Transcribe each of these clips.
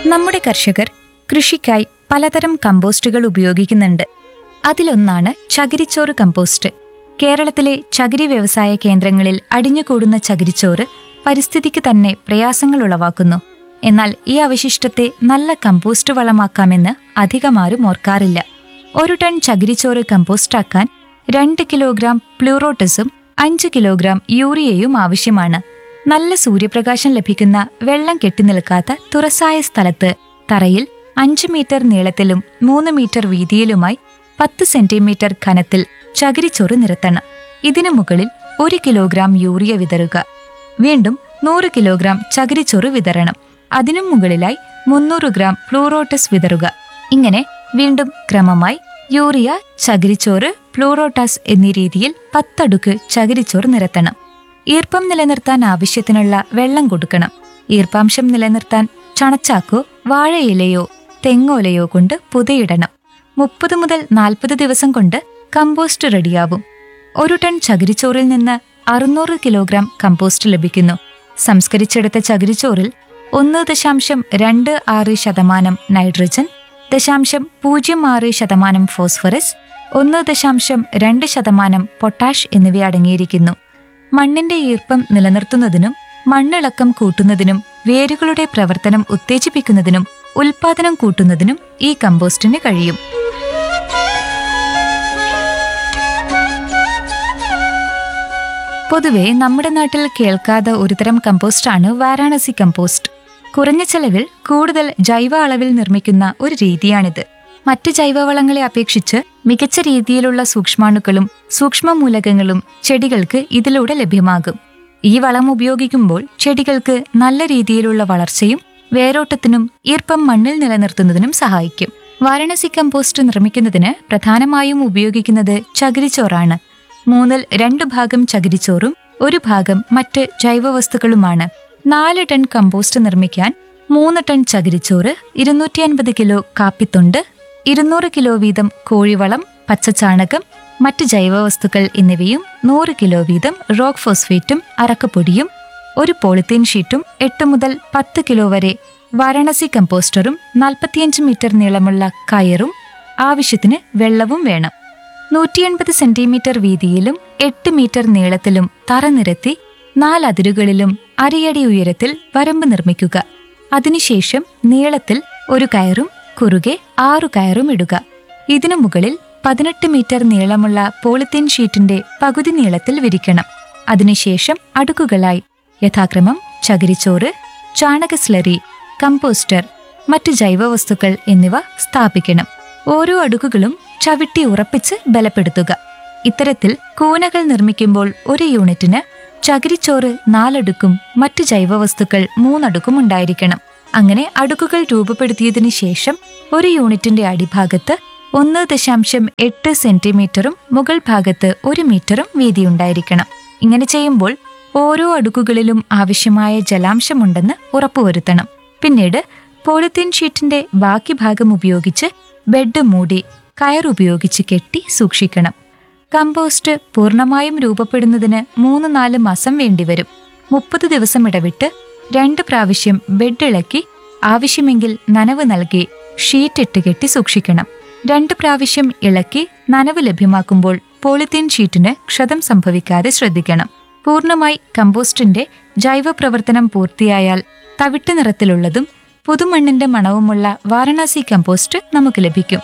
നമ്മുടെ കർഷകർ കൃഷിക്കായി പലതരം കമ്പോസ്റ്റുകൾ ഉപയോഗിക്കുന്നുണ്ട് അതിലൊന്നാണ് ചകിരിച്ചോറ് കമ്പോസ്റ്റ് കേരളത്തിലെ ചകിരി വ്യവസായ കേന്ദ്രങ്ങളിൽ അടിഞ്ഞുകൂടുന്ന ചകിരിച്ചോറ് പരിസ്ഥിതിക്ക് തന്നെ പ്രയാസങ്ങൾ ഉളവാക്കുന്നു എന്നാൽ ഈ അവശിഷ്ടത്തെ നല്ല കമ്പോസ്റ്റ് വളമാക്കാമെന്ന് അധികമാരും ഓർക്കാറില്ല ഒരു ടൺ ചകിരിച്ചോറ് കമ്പോസ്റ്റാക്കാൻ രണ്ട് കിലോഗ്രാം പ്ലൂറോട്ടസും അഞ്ച് കിലോഗ്രാം യൂറിയയും ആവശ്യമാണ് നല്ല സൂര്യപ്രകാശം ലഭിക്കുന്ന വെള്ളം കെട്ടിനിൽക്കാത്ത തുറസായ സ്ഥലത്ത് തറയിൽ അഞ്ച് മീറ്റർ നീളത്തിലും മൂന്ന് മീറ്റർ വീതിയിലുമായി പത്ത് സെന്റിമീറ്റർ ഘനത്തിൽ ചകിരിച്ചോറ് നിരത്തണം ഇതിനു മുകളിൽ ഒരു കിലോഗ്രാം യൂറിയ വിതറുക വീണ്ടും നൂറ് കിലോഗ്രാം ചകിരിച്ചോറ് വിതരണം അതിനും മുകളിലായി മുന്നൂറ് ഗ്രാം ഫ്ലൂറോട്ടസ് വിതറുക ഇങ്ങനെ വീണ്ടും ക്രമമായി യൂറിയ ചകിരിച്ചോറ് ഫ്ലൂറോട്ടാസ് എന്നീ രീതിയിൽ പത്തടുക്ക് ചകിരിച്ചോറ് നിരത്തണം ഈർപ്പം നിലനിർത്താൻ ആവശ്യത്തിനുള്ള വെള്ളം കൊടുക്കണം ഈർപ്പാംശം നിലനിർത്താൻ ചണച്ചാക്കോ വാഴയിലയോ തെങ്ങോലയോ കൊണ്ട് പുതയിടണം മുപ്പത് മുതൽ നാൽപ്പത് ദിവസം കൊണ്ട് കമ്പോസ്റ്റ് റെഡിയാവും ഒരു ടൺ ചകിരിച്ചോറിൽ നിന്ന് അറുന്നൂറ് കിലോഗ്രാം കമ്പോസ്റ്റ് ലഭിക്കുന്നു സംസ്കരിച്ചെടുത്ത ചകിരിച്ചോറിൽ ഒന്ന് ദശാംശം രണ്ട് ആറ് ശതമാനം നൈട്രജൻ ദശാംശം പൂജ്യം ആറ് ശതമാനം ഫോസ്ഫറസ് ഒന്ന് ദശാംശം രണ്ട് ശതമാനം പൊട്ടാഷ് എന്നിവ അടങ്ങിയിരിക്കുന്നു മണ്ണിന്റെ ഈർപ്പം നിലനിർത്തുന്നതിനും മണ്ണിളക്കം കൂട്ടുന്നതിനും വേരുകളുടെ പ്രവർത്തനം ഉത്തേജിപ്പിക്കുന്നതിനും ഉൽപാദനം കൂട്ടുന്നതിനും ഈ കമ്പോസ്റ്റിന് കഴിയും പൊതുവെ നമ്മുടെ നാട്ടിൽ കേൾക്കാത്ത ഒരുതരം കമ്പോസ്റ്റാണ് വാരാണസി കമ്പോസ്റ്റ് കുറഞ്ഞ ചെലവിൽ കൂടുതൽ ജൈവ അളവിൽ നിർമ്മിക്കുന്ന ഒരു രീതിയാണിത് മറ്റ് ജൈവവളങ്ങളെ അപേക്ഷിച്ച് മികച്ച രീതിയിലുള്ള സൂക്ഷ്മാണുക്കളും സൂക്ഷ്മമൂലകങ്ങളും ചെടികൾക്ക് ഇതിലൂടെ ലഭ്യമാകും ഈ വളം ഉപയോഗിക്കുമ്പോൾ ചെടികൾക്ക് നല്ല രീതിയിലുള്ള വളർച്ചയും വേരോട്ടത്തിനും ഈർപ്പം മണ്ണിൽ നിലനിർത്തുന്നതിനും സഹായിക്കും വാരണസി കമ്പോസ്റ്റ് നിർമ്മിക്കുന്നതിന് പ്രധാനമായും ഉപയോഗിക്കുന്നത് ചകിരിച്ചോറാണ് മൂന്നിൽ രണ്ട് ഭാഗം ചകിരിച്ചോറും ഒരു ഭാഗം മറ്റ് ജൈവവസ്തുക്കളുമാണ് നാല് ടൺ കമ്പോസ്റ്റ് നിർമ്മിക്കാൻ മൂന്ന് ടൺ ചകിരിച്ചോറ് ഇരുന്നൂറ്റി അൻപത് കിലോ കാപ്പിത്തൊണ്ട് ഇരുന്നൂറ് കിലോ വീതം കോഴിവളം പച്ചച്ചാണകം മറ്റ് ജൈവവസ്തുക്കൾ എന്നിവയും നൂറ് കിലോ വീതം റോക്ക് ഫോസ്ഫേറ്റും അറക്കപ്പൊടിയും ഒരു പോളിത്തീൻ ഷീറ്റും എട്ട് മുതൽ പത്ത് കിലോ വരെ വാരണസി കമ്പോസ്റ്ററും നാൽപ്പത്തിയഞ്ച് മീറ്റർ നീളമുള്ള കയറും ആവശ്യത്തിന് വെള്ളവും വേണം നൂറ്റി എൺപത് സെന്റിമീറ്റർ വീതിയിലും എട്ട് മീറ്റർ നീളത്തിലും തറ നിരത്തി നാലതിരുകളിലും അരയടി ഉയരത്തിൽ വരമ്പ് നിർമ്മിക്കുക അതിനുശേഷം നീളത്തിൽ ഒരു കയറും കുറുകെ ആറു കയറും ഇടുക ഇതിനു മുകളിൽ പതിനെട്ട് മീറ്റർ നീളമുള്ള പോളിത്തീൻ ഷീറ്റിന്റെ പകുതി നീളത്തിൽ വിരിക്കണം അതിനുശേഷം അടുക്കുകളായി യഥാക്രമം ചകിരിച്ചോറ് ചാണക സ്ലറി കമ്പോസ്റ്റർ മറ്റു ജൈവവസ്തുക്കൾ എന്നിവ സ്ഥാപിക്കണം ഓരോ അടുക്കുകളും ചവിട്ടി ഉറപ്പിച്ച് ബലപ്പെടുത്തുക ഇത്തരത്തിൽ കൂനകൾ നിർമ്മിക്കുമ്പോൾ ഒരു യൂണിറ്റിന് ചകിരിച്ചോറ് നാലടുക്കും മറ്റു ജൈവവസ്തുക്കൾ മൂന്നടുക്കും ഉണ്ടായിരിക്കണം അങ്ങനെ അടുക്കുകൾ രൂപപ്പെടുത്തിയതിനു ശേഷം ഒരു യൂണിറ്റിന്റെ അടിഭാഗത്ത് ഒന്ന് ദശാംശം എട്ട് സെന്റിമീറ്ററും മുകൾ ഭാഗത്ത് ഒരു മീറ്ററും വീതിയുണ്ടായിരിക്കണം ഇങ്ങനെ ചെയ്യുമ്പോൾ ഓരോ അടുക്കുകളിലും ആവശ്യമായ ജലാംശമുണ്ടെന്ന് ഉറപ്പുവരുത്തണം പിന്നീട് പോളിത്തീൻ ഷീറ്റിന്റെ ബാക്കി ഭാഗം ഉപയോഗിച്ച് ബെഡ് മൂടി കയറുപയോഗിച്ച് കെട്ടി സൂക്ഷിക്കണം കമ്പോസ്റ്റ് പൂർണ്ണമായും രൂപപ്പെടുന്നതിന് മൂന്ന് നാല് മാസം വേണ്ടിവരും മുപ്പത് ദിവസം ഇടവിട്ട് രണ്ട് പ്രാവശ്യം ബെഡ് ഇളക്കി ആവശ്യമെങ്കിൽ നനവ് നൽകി ഷീറ്റ് ഇട്ട് കെട്ടി സൂക്ഷിക്കണം രണ്ട് പ്രാവശ്യം ഇളക്കി നനവ് ലഭ്യമാക്കുമ്പോൾ പോളിത്തീൻ ഷീറ്റിന് ക്ഷതം സംഭവിക്കാതെ ശ്രദ്ധിക്കണം പൂർണ്ണമായി കമ്പോസ്റ്റിന്റെ ജൈവ പ്രവർത്തനം പൂർത്തിയായാൽ തവിട്ട് നിറത്തിലുള്ളതും പുതുമണ്ണിന്റെ മണവുമുള്ള വാരണാസി കമ്പോസ്റ്റ് നമുക്ക് ലഭിക്കും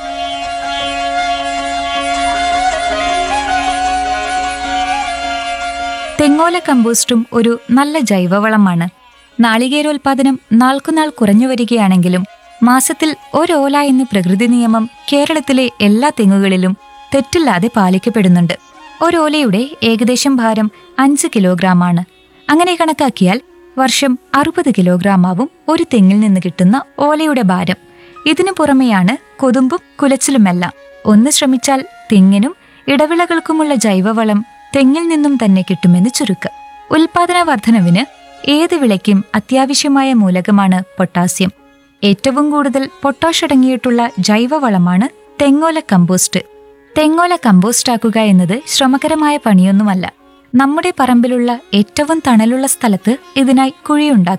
തെങ്ങോല കമ്പോസ്റ്റും ഒരു നല്ല ജൈവവളമാണ് നാളികേരോൽപാദനം നാൾക്കുനാൾ കുറഞ്ഞു വരികയാണെങ്കിലും മാസത്തിൽ ഒരോല എന്ന പ്രകൃതി നിയമം കേരളത്തിലെ എല്ലാ തെങ്ങുകളിലും തെറ്റില്ലാതെ പാലിക്കപ്പെടുന്നുണ്ട് ഒരോലയുടെ ഏകദേശം ഭാരം അഞ്ച് കിലോഗ്രാമാണ് അങ്ങനെ കണക്കാക്കിയാൽ വർഷം അറുപത് കിലോഗ്രാമാവും ഒരു തെങ്ങിൽ നിന്ന് കിട്ടുന്ന ഓലയുടെ ഭാരം ഇതിനു പുറമെയാണ് കൊതുമ്പും കുലച്ചിലുമെല്ലാം ഒന്ന് ശ്രമിച്ചാൽ തെങ്ങിനും ഇടവിളകൾക്കുമുള്ള ജൈവവളം തെങ്ങിൽ നിന്നും തന്നെ കിട്ടുമെന്ന് ചുരുക്കം ഉൽപാദന വർധനവിന് ഏത് വിളയ്ക്കും അത്യാവശ്യമായ മൂലകമാണ് പൊട്ടാസ്യം ഏറ്റവും കൂടുതൽ പൊട്ടാഷ് അടങ്ങിയിട്ടുള്ള ജൈവവളമാണ് തെങ്ങോല കമ്പോസ്റ്റ് തെങ്ങോല കമ്പോസ്റ്റാക്കുക എന്നത് ശ്രമകരമായ പണിയൊന്നുമല്ല നമ്മുടെ പറമ്പിലുള്ള ഏറ്റവും തണലുള്ള സ്ഥലത്ത് ഇതിനായി കുഴിയുണ്ടാക്കാം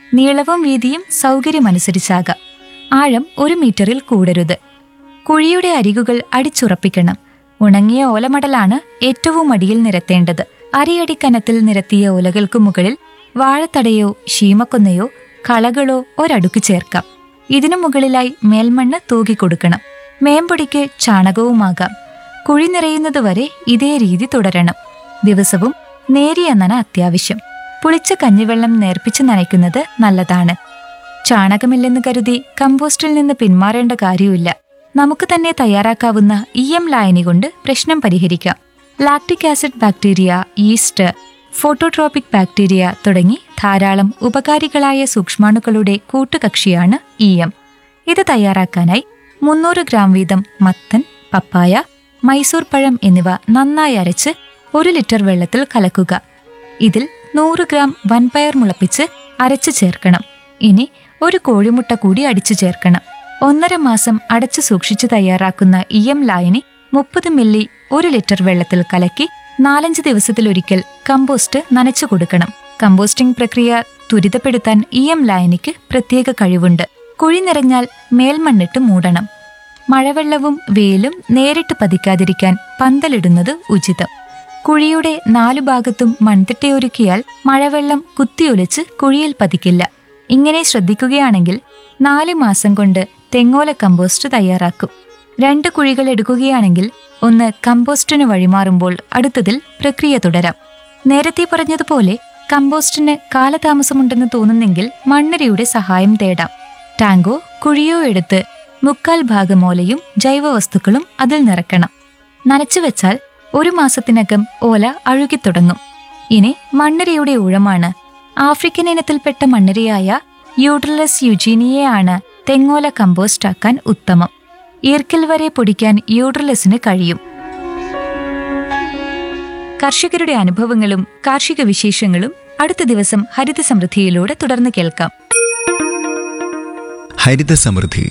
നീളവും വീതിയും സൗകര്യമനുസരിച്ചാകാം ആഴം ഒരു മീറ്ററിൽ കൂടരുത് കുഴിയുടെ അരികുകൾ അടിച്ചുറപ്പിക്കണം ഉണങ്ങിയ ഓലമടലാണ് ഏറ്റവും അടിയിൽ നിരത്തേണ്ടത് അരയടി കനത്തിൽ നിരത്തിയ ഓലകൾക്കു മുകളിൽ വാഴത്തടയോ ശീമക്കൊന്നയോ കളകളോ ഒരടുക്ക് ചേർക്കാം ഇതിനു മുകളിലായി മേൽമണ്ണ് തൂകിക്കൊടുക്കണം മേമ്പൊടിക്ക് ചാണകവുമാകാം കുഴി നിറയുന്നതുവരെ ഇതേ രീതി തുടരണം ദിവസവും നേരിയ നന അത്യാവശ്യം പുളിച്ച കഞ്ഞിവെള്ളം നേർപ്പിച്ച് നനയ്ക്കുന്നത് നല്ലതാണ് ചാണകമില്ലെന്ന് കരുതി കമ്പോസ്റ്റിൽ നിന്ന് പിന്മാറേണ്ട കാര്യമില്ല നമുക്ക് തന്നെ തയ്യാറാക്കാവുന്ന ഇ എം ലായനി കൊണ്ട് പ്രശ്നം പരിഹരിക്കാം lactic acid bacteria yeast phototropic bacteria തുടങ്ങി ധാരാളം ഉപകാരികളായ സൂക്ഷ്മാണുക്കളുടെ കൂട്ടുകക്ഷിയാണ് ഇ എം ഇത് തയ്യാറാക്കാനായി മുന്നൂറ് ഗ്രാം വീതം മത്തൻ പപ്പായ മൈസൂർ പഴം എന്നിവ നന്നായി അരച്ച് ഒരു ലിറ്റർ വെള്ളത്തിൽ കലക്കുക ഇതിൽ നൂറ് ഗ്രാം വൻപയർ മുളപ്പിച്ച് അരച്ചു ചേർക്കണം ഇനി ഒരു കോഴിമുട്ട കൂടി അടിച്ചു ചേർക്കണം ഒന്നര മാസം അടച്ചു സൂക്ഷിച്ച് തയ്യാറാക്കുന്ന ഇ എം ലായനി മുപ്പത് മില്ലി ഒരു ലിറ്റർ വെള്ളത്തിൽ കലക്കി നാലഞ്ച് ദിവസത്തിലൊരിക്കൽ കമ്പോസ്റ്റ് നനച്ചു കൊടുക്കണം കമ്പോസ്റ്റിംഗ് പ്രക്രിയ ത്വരിതപ്പെടുത്താൻ ഇ എം ലായനിക്ക് പ്രത്യേക കഴിവുണ്ട് കുഴി നിറഞ്ഞാൽ മേൽമണ്ണിട്ട് മൂടണം മഴവെള്ളവും വെയിലും നേരിട്ട് പതിക്കാതിരിക്കാൻ പന്തലിടുന്നത് ഉചിതം കുഴിയുടെ നാലു ഭാഗത്തും മൺതിട്ടയൊരുക്കിയാൽ മഴവെള്ളം കുത്തിയൊലിച്ച് കുഴിയിൽ പതിക്കില്ല ഇങ്ങനെ ശ്രദ്ധിക്കുകയാണെങ്കിൽ നാല് മാസം കൊണ്ട് തെങ്ങോല കമ്പോസ്റ്റ് തയ്യാറാക്കും രണ്ട് കുഴികൾ എടുക്കുകയാണെങ്കിൽ ഒന്ന് കമ്പോസ്റ്റിന് വഴിമാറുമ്പോൾ അടുത്തതിൽ പ്രക്രിയ തുടരാം നേരത്തെ പറഞ്ഞതുപോലെ കമ്പോസ്റ്റിന് കാലതാമസമുണ്ടെന്ന് തോന്നുന്നെങ്കിൽ മണ്ണരിയുടെ സഹായം തേടാം ടാങ്കോ കുഴിയോ എടുത്ത് മുക്കാൽ ഭാഗമോലയും ജൈവവസ്തുക്കളും അതിൽ നിറക്കണം നനച്ചു വെച്ചാൽ ഒരു മാസത്തിനകം ഓല അഴുകിത്തുടങ്ങും ഇനി മണ്ണരിയുടെ ഊഴമാണ് ആഫ്രിക്കൻ ഇനത്തിൽപ്പെട്ട മണ്ണരിയായ യൂട്രലസ് യുജീനിയയാണ് തെങ്ങോല കമ്പോസ്റ്റ് ആക്കാൻ ഉത്തമം ഈർക്കൽ വരെ പൊടിക്കാൻ യൂട്രലസിന് കഴിയും കർഷകരുടെ അനുഭവങ്ങളും കാർഷിക വിശേഷങ്ങളും അടുത്ത ദിവസം ഹരിത സമൃദ്ധിയിലൂടെ തുടർന്ന് കേൾക്കാം ഹരിത സമൃദ്ധി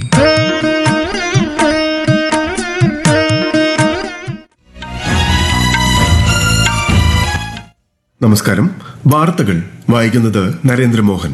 നമസ്കാരം വാർത്തകൾ വായിക്കുന്നത് നരേന്ദ്രമോഹൻ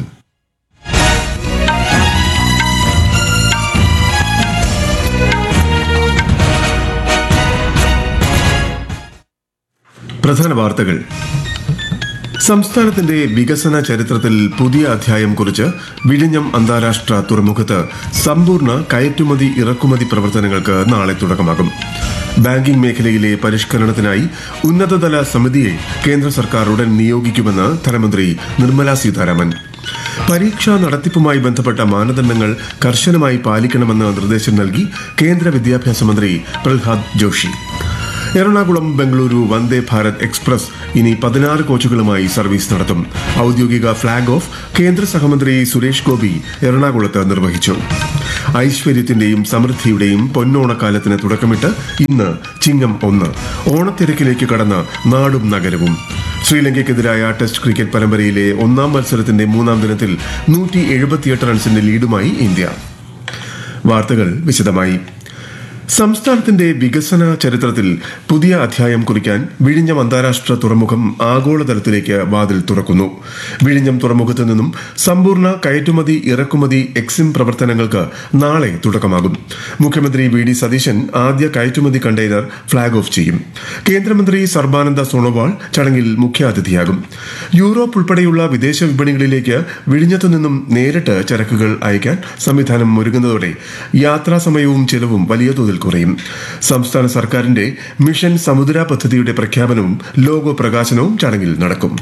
പ്രധാന വാർത്തകൾ സംസ്ഥാനത്തിന്റെ വികസന ചരിത്രത്തിൽ പുതിയ അധ്യായം കുറിച്ച് വിഴിഞ്ഞം അന്താരാഷ്ട്ര തുറമുഖത്ത് സമ്പൂർണ്ണ കയറ്റുമതി ഇറക്കുമതി പ്രവർത്തനങ്ങൾക്ക് നാളെ തുടക്കമാകും ബാങ്കിംഗ് മേഖലയിലെ പരിഷ്കരണത്തിനായി ഉന്നതതല സമിതിയെ കേന്ദ്ര സർക്കാർ ഉടൻ നിയോഗിക്കുമെന്ന് ധനമന്ത്രി നിർമ്മല സീതാരാമൻ പരീക്ഷാ നടത്തിപ്പുമായി ബന്ധപ്പെട്ട മാനദണ്ഡങ്ങൾ കർശനമായി പാലിക്കണമെന്ന് നിർദ്ദേശം നൽകി കേന്ദ്ര വിദ്യാഭ്യാസ മന്ത്രി പ്രഹ്ലാദ് ജോഷി എറണാകുളം ബംഗളൂരു വന്ദേ ഭാരത് എക്സ്പ്രസ് ഇനി പതിനാറ് കോച്ചുകളുമായി സർവീസ് നടത്തും ഔദ്യോഗിക ഫ്ളാഗ് ഓഫ് കേന്ദ്ര സഹമന്ത്രി സുരേഷ് ഗോപി എറണാകുളത്ത് നിർവഹിച്ചു ഐശ്വര്യത്തിന്റെയും സമൃദ്ധിയുടെയും പൊന്നോണക്കാലത്തിന് തുടക്കമിട്ട് ഇന്ന് ചിങ്ങം ഒന്ന് ഓണത്തിരക്കിലേക്ക് കടന്ന നാടും നഗരവും ശ്രീലങ്കയ്ക്കെതിരായ ടെസ്റ്റ് ക്രിക്കറ്റ് പരമ്പരയിലെ ഒന്നാം മത്സരത്തിന്റെ മൂന്നാം ദിനത്തിൽ നൂറ്റി എഴുപത്തിയെട്ട് റൺസിന്റെ ലീഡുമായി ഇന്ത്യ വാർത്തകൾ വിശദമായി സംസ്ഥാനത്തിന്റെ വികസന ചരിത്രത്തിൽ പുതിയ അധ്യായം കുറിക്കാൻ വിഴിഞ്ഞം അന്താരാഷ്ട്ര തുറമുഖം ആഗോളതലത്തിലേക്ക് വാതിൽ തുറക്കുന്നു വിഴിഞ്ഞം തുറമുഖത്ത് നിന്നും സമ്പൂർണ്ണ കയറ്റുമതി ഇറക്കുമതി എക്സിം പ്രവർത്തനങ്ങൾക്ക് നാളെ തുടക്കമാകും മുഖ്യമന്ത്രി വി ഡി സതീശൻ ആദ്യ കയറ്റുമതി കണ്ടെയ്നർ ഫ്ളാഗ് ഓഫ് ചെയ്യും കേന്ദ്രമന്ത്രി സർബാനന്ദ സോണോവാൾ ചടങ്ങിൽ മുഖ്യാതിഥിയാകും യൂറോപ്പ് ഉൾപ്പെടെയുള്ള വിദേശ വിപണികളിലേക്ക് വിഴിഞ്ഞത്തു നിന്നും നേരിട്ട് ചരക്കുകൾ അയക്കാൻ സംവിധാനം ഒരുങ്ങുന്നതോടെ യാത്രാ സമയവും ചെലവും വലിയ തോതിൽ കുറയും സംസ്ഥാന സർക്കാരിന്റെ മിഷൻ സമുദ്ര പദ്ധതിയുടെ പ്രഖ്യാപനവും ലോഗോ പ്രകാശനവും ചടങ്ങിൽ നടക്കും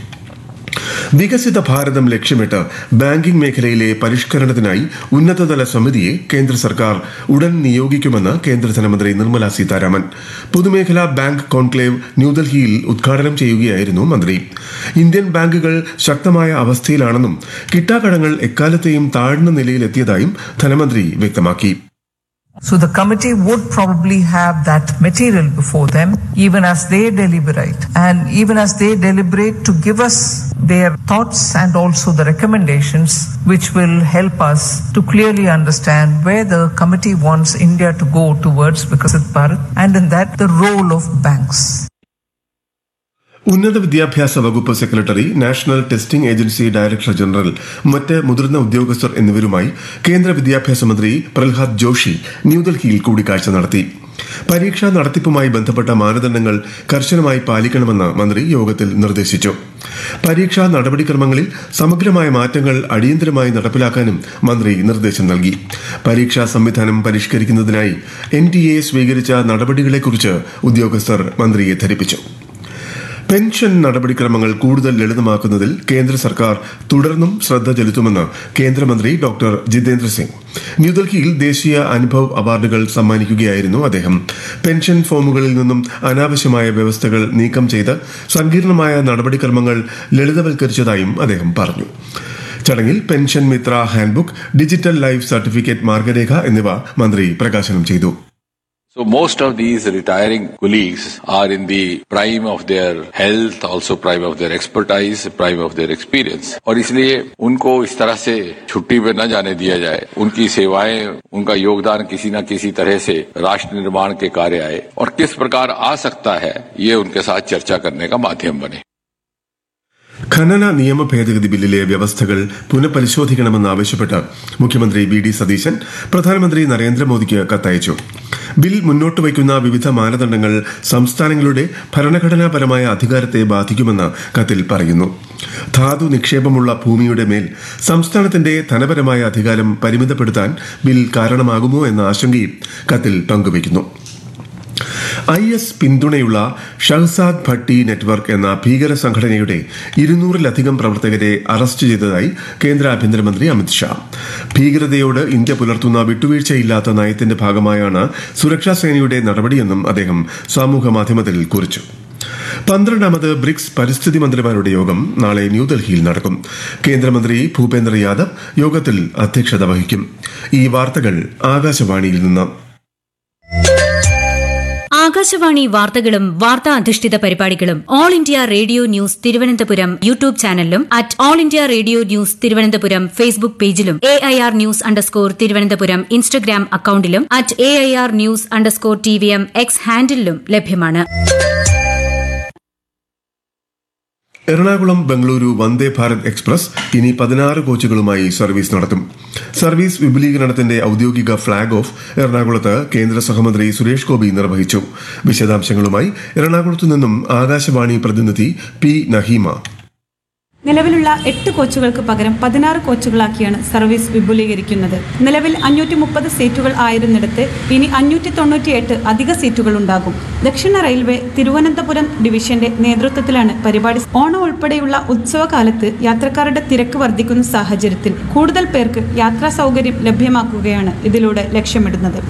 വികസിത ഭാരതം ലക്ഷ്യമിട്ട് ബാങ്കിംഗ് മേഖലയിലെ പരിഷ്കരണത്തിനായി ഉന്നതതല സമിതിയെ കേന്ദ്ര സർക്കാർ ഉടൻ നിയോഗിക്കുമെന്ന് കേന്ദ്ര ധനമന്ത്രി നിർമ്മല സീതാരാമൻ പൊതുമേഖലാ ബാങ്ക് കോൺക്ലേവ് ന്യൂഡൽഹിയിൽ ഉദ്ഘാടനം ചെയ്യുകയായിരുന്നു മന്ത്രി ഇന്ത്യൻ ബാങ്കുകൾ ശക്തമായ അവസ്ഥയിലാണെന്നും കിട്ടാക്കടങ്ങൾ എക്കാലത്തെയും താഴ്ന്ന നിലയിലെത്തിയതായും ധനമന്ത്രി വ്യക്തമാക്കി So the committee would probably have that material before them even as they deliberate and even as they deliberate to give us their thoughts and also the recommendations which will help us to clearly understand where the committee wants India to go towards Vikasit Bharat and in that the role of banks. ഉന്നത വിദ്യാഭ്യാസ വകുപ്പ് secretary national testing agency director general മറ്റ് മുതിർന്ന ഉദ്യോഗസ്ഥർ എന്നിവരുമായി കേന്ദ്ര വിദ്യാഭ്യാസ മന്ത്രി പ്രഹ്ലാദ് ജോഷി ന്യൂഡൽഹിയിൽ കൂടിക്കാഴ്ച നടത്തി പരീക്ഷാ നടത്തിപ്പുമായി ബന്ധപ്പെട്ട മാനദണ്ഡങ്ങൾ കർശനമായി പാലിക്കണമെന്ന് മന്ത്രി യോഗത്തിൽ നിർദ്ദേശിച്ചു പരീക്ഷാ നടപടിക്രമങ്ങളിൽ സമഗ്രമായ മാറ്റങ്ങൾ അടിയന്തരമായി നടപ്പിലാക്കാനും മന്ത്രി നിർദ്ദേശം നൽകി പരീക്ഷാ സംവിധാനം പരിഷ്കരിക്കുന്നതിനായി എൻ ടി എ സ്വീകരിച്ച നടപടികളെക്കുറിച്ച് ഉദ്യോഗസ്ഥർ മന്ത്രിയെ ധരിപ്പിച്ചു പെൻഷൻ നടപടിക്രമങ്ങൾ കൂടുതൽ ലളിതമാക്കുന്നതിൽ കേന്ദ്ര സർക്കാർ തുടർന്നും ശ്രദ്ധ ചെലുത്തുമെന്ന് കേന്ദ്രമന്ത്രി ഡോക്ടർ ജിതേന്ദ്ര സിംഗ് ന്യൂഡൽഹിയിൽ ദേശീയ അനുഭവ് അവാർഡുകൾ സമ്മാനിക്കുകയായിരുന്നു അദ്ദേഹം പെൻഷൻ ഫോമുകളിൽ നിന്നും അനാവശ്യമായ വ്യവസ്ഥകൾ നീക്കം ചെയ്ത് സങ്കീർണമായ നടപടിക്രമങ്ങൾ ലളിതവൽക്കരിച്ചതായും അദ്ദേഹം പറഞ്ഞു ചടങ്ങിൽ pension Mitra handbook digital life certificate മാർഗരേഖ എന്നിവ മന്ത്രി പ്രകാശനം ചെയ്തു So most of these retiring colleagues are in the prime of their health, also prime of their expertise, prime of their experience. और इसलिए उनको इस तरह से छुट्टी पे न जाने दिया जाए उनकी सेवाएं उनका योगदान किसी न किसी तरह से राष्ट्र निर्माण के कार्य आए और किस प्रकार आ सकता है ये उनके साथ चर्चा करने का माध्यम बने ഖനന നിയമ ഭേദഗതി ബില്ലിലെ വ്യവസ്ഥകൾ പുനഃപരിശോധിക്കണമെന്നാവശ്യപ്പെട്ട് മുഖ്യമന്ത്രി വി ഡി സതീശൻ പ്രധാനമന്ത്രി നരേന്ദ്രമോദിക്ക് കത്തയച്ചു ബിൽ മുന്നോട്ട് വയ്ക്കുന്ന വിവിധ മാനദണ്ഡങ്ങൾ സംസ്ഥാനങ്ങളുടെ ഭരണഘടനാപരമായ അധികാരത്തെ ബാധിക്കുമെന്ന് കത്തിൽ പറയുന്നു ധാതു നിക്ഷേപമുള്ള ഭൂമിയുടെ മേൽ സംസ്ഥാനത്തിന്റെ ധനപരമായ അധികാരം പരിമിതപ്പെടുത്താൻ ബിൽ കാരണമാകുമോ എന്ന ആശങ്കയും കത്തിൽ പങ്കുവയ്ക്കുന്നു ഐ എസ് പിന്തുണയുള്ള ഷഹസാദ് ഭട്ടി നെറ്റ്വർക്ക് എന്ന ഭീകര സംഘടനയുടെ ഇരുന്നൂറിലധികം പ്രവർത്തകരെ അറസ്റ്റ് ചെയ്തതായി കേന്ദ്ര ആഭ്യന്തരമന്ത്രി അമിത്ഷാ ഭീകരതയോട് ഇന്ത്യ പുലർത്തുന്ന വിട്ടുവീഴ്ചയില്ലാത്ത നയത്തിന്റെ ഭാഗമായാണ് സുരക്ഷാ സേനയുടെ നടപടിയെന്നും അദ്ദേഹം സാമൂഹ്യ മാധ്യമത്തിൽ കുറിച്ചു പന്ത്രണ്ടാമത് ബ്രിക്സ് പരിസ്ഥിതി മന്ത്രിമാരുടെ യോഗം നാളെ ന്യൂഡൽഹിയിൽ നടക്കും കേന്ദ്രമന്ത്രി ഭൂപേന്ദ്ര യാദവ് യോഗത്തിൽ അധ്യക്ഷത വഹിക്കും ഈ വാർത്തകൾ ആകാശവാണിയിൽ നിന്ന് ആകാശവാണി വാർത്തകളും വാർത്താ അധിഷ്ഠിത പരിപാടികളും all India radio news Thiruvananthapuram YouTube ചാനലിലും at all India radio news Thiruvananthapuram Facebook പേജിലും A I R news underscore Thiruvananthapuram Instagram അക്കൌണ്ടിലും at A I R news underscore T V M X ഹാൻഡിലും ലഭ്യമാണ് എറണാകുളം ബംഗളൂരു വന്ദേ ഭാരത് എക്സ്പ്രസ് ഇനി പതിനാറ് കോച്ചുകളുമായി സർവീസ് നടത്തും സർവീസ് വിപുലീകരണത്തിന്റെ ഔദ്യോഗിക ഫ്ളാഗ് ഓഫ് എറണാകുളത്ത് കേന്ദ്ര സഹമന്ത്രി സുരേഷ് ഗോപി നിർവഹിച്ചു വിശദാംശങ്ങളുമായി എറണാകുളത്തു നിന്നും ആകാശവാണി പ്രതിനിധി പി നഹീമ നിലവിലുള്ള എട്ട് കോച്ചുകൾക്ക് പകരം പതിനാറ് കോച്ചുകളാക്കിയാണ് സർവീസ് വിപുലീകരിക്കുന്നത് നിലവിൽ അഞ്ഞൂറ്റി മുപ്പത് സീറ്റുകൾ ആയിരുന്നിടത്ത് ഇനി അഞ്ഞൂറ്റി തൊണ്ണൂറ്റിയെട്ട് അധിക സീറ്റുകൾ ഉണ്ടാകും ദക്ഷിണ റെയിൽവേ തിരുവനന്തപുരം ഡിവിഷന്റെ നേതൃത്വത്തിലാണ് പരിപാടി ഓണം ഉൾപ്പെടെയുള്ള ഉത്സവകാലത്ത് യാത്രക്കാരുടെ തിരക്ക് വർദ്ധിക്കുന്ന സാഹചര്യത്തിൽ കൂടുതൽ പേർക്ക് യാത്രാ സൗകര്യം ലഭ്യമാക്കുകയാണ് ഇതിലൂടെ ലക്ഷ്യമിടുന്നത്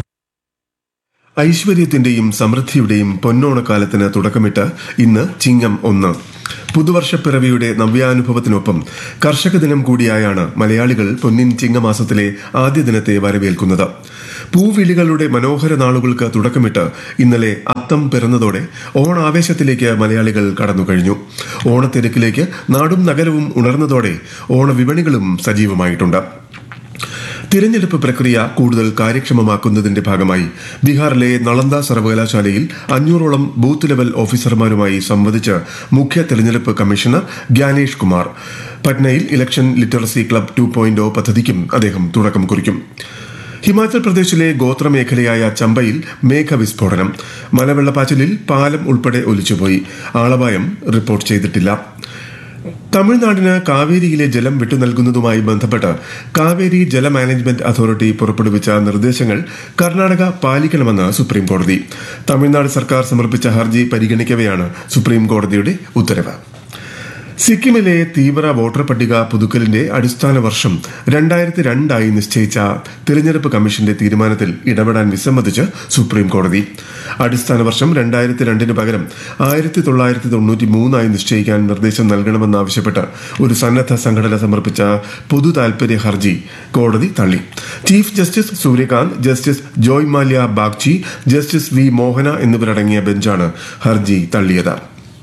ഐശ്വര്യത്തിന്റെയും സമൃദ്ധിയുടെയും പൊന്നോണക്കാലത്തിന് തുടക്കമിട്ട് ഇന്ന് ചിങ്ങം ഒന്ന് പുതുവർഷപ്പിറവിയുടെ നവ്യാനുഭവത്തിനൊപ്പം കർഷക ദിനം കൂടിയായാണ് മലയാളികൾ പൊന്നിൻ ചിങ്ങമാസത്തിലെ ആദ്യ ദിനത്തെ വരവേൽക്കുന്നത് പൂവിളികളുടെ മനോഹര നാളുകൾക്ക് തുടക്കമിട്ട് ഇന്നലെ അത്തം പിറന്നതോടെ ഓണാവേശത്തിലേക്ക് മലയാളികൾ കടന്നുകഴിഞ്ഞു ഓണത്തിരക്കിലേക്ക് നാടും നഗരവും ഉണർന്നതോടെ ഓണവിപണികളും സജീവമായിട്ടുണ്ട് തിരഞ്ഞെടുപ്പ് പ്രക്രിയ കൂടുതൽ കാര്യക്ഷമമാക്കുന്നതിന്റെ ഭാഗമായി ബീഹാറിലെ നളന്ദ സർവകലാശാലയിൽ അഞ്ഞൂറോളം ബൂത്ത് ലെവൽ ഓഫീസർമാരുമായി സംവദിച്ച് മുഖ്യ തെരഞ്ഞെടുപ്പ് കമ്മീഷണർ ഗ്യാനേഷ് കുമാർ പട്നയിൽ election literacy club two point പദ്ധതിക്കും അദ്ദേഹം തുടക്കം കുറിക്കും ഹിമാചൽ പ്രദേശിലെ ഗോത്രമേഖലയായ ചമ്പയിൽ മേഘവിസ്ഫോടനം മലവെള്ളപ്പാച്ചിലിൽ പാലം ഉൾപ്പെടെ ഒലിച്ചുപോയി ആളപായം റിപ്പോർട്ട് ചെയ്തിട്ടില്ല തമിഴ്നാടിന് കാവേരിയിലെ ജലം വിട്ടുനൽകുന്നതുമായി ബന്ധപ്പെട്ട് കാവേരി ജല മാനേജ്മെന്റ് അതോറിറ്റി പുറപ്പെടുവിച്ച നിർദ്ദേശങ്ങൾ കർണാടക പാലിക്കണമെന്ന് സുപ്രീം കോടതി തമിഴ്നാട് സർക്കാർ സമർപ്പിച്ച ഹർജി പരിഗണിക്കവെയാണ് സുപ്രീം കോടതിയുടെ ഉത്തരവ് സിക്കിമിലെ തീവ്ര വോട്ടർ പട്ടിക പുതുക്കലിന്റെ അടിസ്ഥാന വർഷം രണ്ടായിരത്തി രണ്ടായി നിശ്ചയിച്ച തിരഞ്ഞെടുപ്പ് കമ്മീഷന്റെ തീരുമാനത്തിൽ ഇടപെടാൻ വിസമ്മതിച്ച് സുപ്രീം കോടതി അടിസ്ഥാന വർഷം രണ്ടായിരത്തി രണ്ടിന് പകരം ആയിരത്തി തൊള്ളായിരത്തി തൊണ്ണൂറ്റി മൂന്നായി നിശ്ചയിക്കാൻ നിർദ്ദേശം നൽകണമെന്നാവശ്യപ്പെട്ട് ഒരു സന്നദ്ധ സംഘടന സമർപ്പിച്ച പൊതു താൽപര്യ ഹർജി കോടതി തള്ളി chief justice Suryakant justice Joymalya Bagchi justice V Mohana എന്നിവരടങ്ങിയ ബെഞ്ചാണ് ഹർജി തള്ളിയത്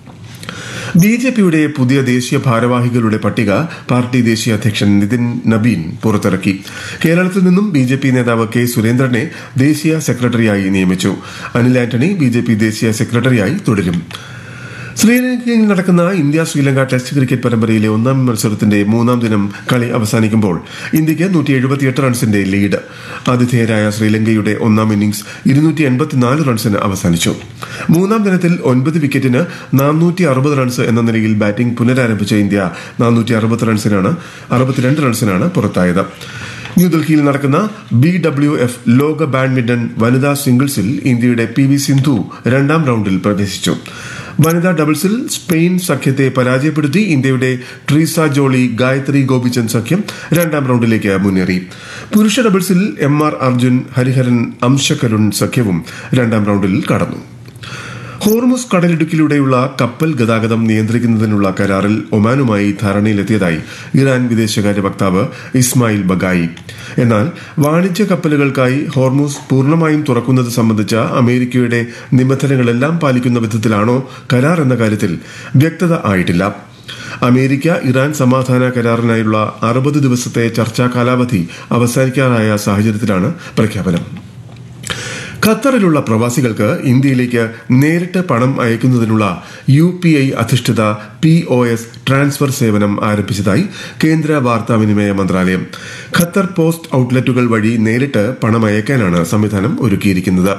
ബി ജെ പിയുടെ പുതിയ ദേശീയ ഭാരവാഹികളുടെ പട്ടിക പാർട്ടി ദേശീയ അധ്യക്ഷൻ നിതിൻ നബീൻ പുറത്തിറക്കി കേരളത്തിൽ നിന്നും ബി ജെ പി നേതാവ് കെ സുരേന്ദ്രനെ ദേശീയ സെക്രട്ടറിയായി നിയമിച്ചു Anil Antony B J P ദേശീയ സെക്രട്ടറിയായി തുടരും ശ്രീലങ്കയിൽ നടക്കുന്ന ഇന്ത്യ ശ്രീലങ്ക ടെസ്റ്റ് ക്രിക്കറ്റ് പരമ്പരയിലെ ഒന്നാം മത്സരത്തിന്റെ മൂന്നാം ദിനം കളി അവസാനിക്കുമ്പോൾ ഇന്ത്യക്ക് നൂറ്റി എഴുപത്തിയെട്ട് റൺസിന്റെ ലീഡ് ആതിഥേയരായ ശ്രീലങ്കയുടെ ഒന്നാം ഇന്നിംഗ്സ് ഇരുന്നൂറ്റി എൺപത്തിനാല് റൺസിന് അവസാനിച്ചു മൂന്നാം ദിനത്തിൽ ഒൻപത് വിക്കറ്റിന് നാനൂറ്റി അറുപത് റൺസ് എന്ന നിലയിൽ ബാറ്റിംഗ് പുനരാരംഭിച്ച ഇന്ത്യ നാനൂറ്റി അറുപത് റൺസിനാണ് അറുപത്തിരണ്ട് റൺസിനാണ് പുറത്തായത് ന്യൂഡൽഹിയിൽ നടക്കുന്ന ബി ഡബ്ല്യു എഫ് ലോക ബാഡ്മിന്റൺ വനിതാ സിംഗിൾസിൽ ഇന്ത്യയുടെ പി വി സിന്ധു രണ്ടാം റൌണ്ടിൽ പ്രവേശിച്ചു വനിതാ ഡബിൾസിൽ സ്പെയിൻ സഖ്യത്തെ പരാജയപ്പെടുത്തി ഇന്ത്യയുടെ ട്രീസ ജോളി ഗായത്രി ഗോപിചന്ദ് സഖ്യം രണ്ടാം റൌണ്ടിലേക്ക് മുന്നേറി പുരുഷ ഡബിൾസിൽ എം ആർ അർജുൻ ഹരിഹരൻ അംശകരുൺ സഖ്യവും രണ്ടാം റൌണ്ടിൽ കടന്നു ഹോർമുസ് കടലിടുക്കിലൂടെയുള്ള കപ്പൽ ഗതാഗതം നിയന്ത്രിക്കുന്നതിനുള്ള കരാറിൽ ഒമാനുമായി ധാരണയിലെത്തിയതായി ഇറാൻ വിദേശകാര്യ വക്താവ് ഇസ്മായിൽ ബഗായി എന്നാൽ വാണിജ്യ കപ്പലുകൾക്കായി ഹോർമുസ് പൂർണ്ണമായും തുറക്കുന്നത് സംബന്ധിച്ച അമേരിക്കയുടെ നിബന്ധനകളെല്ലാം പാലിക്കുന്ന വിധത്തിലാണോ കരാർ എന്ന കാര്യത്തിൽ വ്യക്തത ആയിട്ടില്ല അമേരിക്ക ഇറാൻ സമാധാന കരാറിനായുള്ള അറുപത് ദിവസത്തെ ചർച്ചാ കാലാവധി അവസാനിക്കാറായ സാഹചര്യത്തിലാണ് പ്രഖ്യാപനം ഖത്തറിലുള്ള പ്രവാസികൾക്ക് ഇന്ത്യയിലേക്ക് നേരിട്ട് പണം അയക്കുന്നതിനുള്ള യു പി ഐ അധിഷ്ഠിത പി ഒ എസ് ട്രാൻസ്ഫർ സേവനം ആരംഭിച്ചതായി കേന്ദ്ര വാർത്താവിനിമയ മന്ത്രാലയം ഖത്തർ പോസ്റ്റ് ഔട്ട്ലെറ്റുകൾ വഴി നേരിട്ട് പണം അയക്കാനാണ് സംവിധാനം ഒരുക്കിയിരിക്കുന്നത്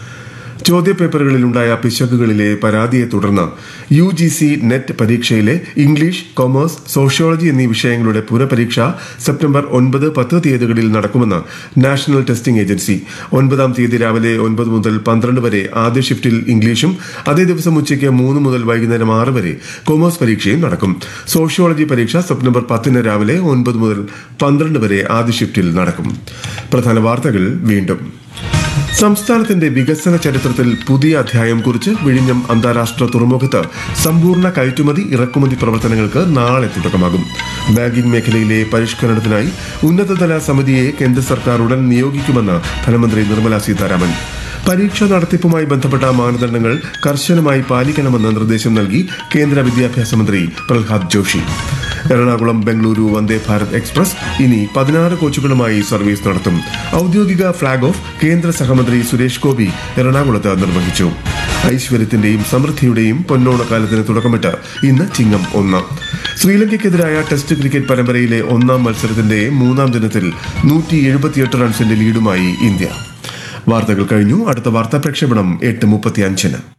ചോദ്യപേപ്പറുകളിലുണ്ടായ പിശകുകളിലെ പരാതിയെ തുടർന്ന് യു ജി സി നെറ്റ് പരീക്ഷയിലെ ഇംഗ്ലീഷ് കൊമേഴ്സ് സോഷ്യോളജി എന്നീ വിഷയങ്ങളുടെ പുനഃപരീക്ഷ സെപ്റ്റംബർ ഒൻപത് പത്ത് തീയതികളിൽ നടക്കുമെന്ന് നാഷണൽ ടെസ്റ്റിംഗ് ഏജൻസി ഒൻപതാം തീയതി രാവിലെ ഒൻപത് മുതൽ പന്ത്രണ്ട് വരെ ആദ്യ ഷിഫ്റ്റിൽ ഇംഗ്ലീഷും അതേ ദിവസം ഉച്ചയ്ക്ക് മൂന്ന് മുതൽ വൈകുന്നേരം ആറ് വരെ കൊമേഴ്സ് പരീക്ഷയും നടക്കും സോഷ്യോളജി പരീക്ഷ സെപ്റ്റംബർ പത്തിന് രാവിലെ ഒൻപത് മുതൽ പന്ത്രണ്ട് വരെ ആദ്യ ഷിഫ്റ്റിൽ നടക്കും പ്രധാന വാർത്തകൾ വീണ്ടും സംസ്ഥാനത്തിന്റെ വികസന ചരിത്രത്തിൽ പുതിയ അധ്യായം കുറിച്ച് വിഴിഞ്ഞം അന്താരാഷ്ട്ര തുറമുഖത്ത് സമ്പൂർണ്ണ കയറ്റുമതി ഇറക്കുമതി പ്രവർത്തനങ്ങൾക്ക് നാളെ തുടക്കമാകും ബാങ്കിംഗ് മേഖലയിലെ പരിഷ്കരണത്തിനായി ഉന്നതതല സമിതിയെ കേന്ദ്ര സർക്കാർ ഉടൻ നിയോഗിക്കുമെന്ന് ധനമന്ത്രി നിർമ്മല സീതാരാമൻ പരീക്ഷാ നടത്തിപ്പുമായി ബന്ധപ്പെട്ട മാനദണ്ഡങ്ങൾ കർശനമായി പാലിക്കണമെന്ന് നിർദ്ദേശം നൽകി കേന്ദ്ര വിദ്യാഭ്യാസ മന്ത്രി പ്രഹ്ലാദ് ജോഷി എറണാകുളം ബംഗളൂരു വന്ദേ ഭാരത് എക്സ്പ്രസ് ഇനി പതിനാറ് കോച്ചുകളുമായി സർവീസ് നടത്തും ഔദ്യോഗിക ഫ്ളാഗ് ഓഫ് കേന്ദ്ര സഹമന്ത്രി സുരേഷ് ഗോപി എറണാകുളത്ത് നിർവഹിച്ചു ഐശ്വര്യത്തിന്റെയും സമൃദ്ധിയുടെയും പൊന്നോണക്കാലത്തിന് തുടക്കമിട്ട് ഇന്ന് ചിങ്ങം ഒന്ന് ശ്രീലങ്കയ്ക്കെതിരായ ടെസ്റ്റ് ക്രിക്കറ്റ് പരമ്പരയിലെ ഒന്നാം മത്സരത്തിന്റെ മൂന്നാം ദിനത്തിൽ നൂറ്റി എഴുപത്തിയെട്ട് റൺസിന്റെ ലീഡുമായി ഇന്ത്യ വാർത്തകൾ കഴിഞ്ഞു അടുത്ത വാർത്താ പ്രക്ഷേപണം എട്ട് മുപ്പത്തി അഞ്ചിന്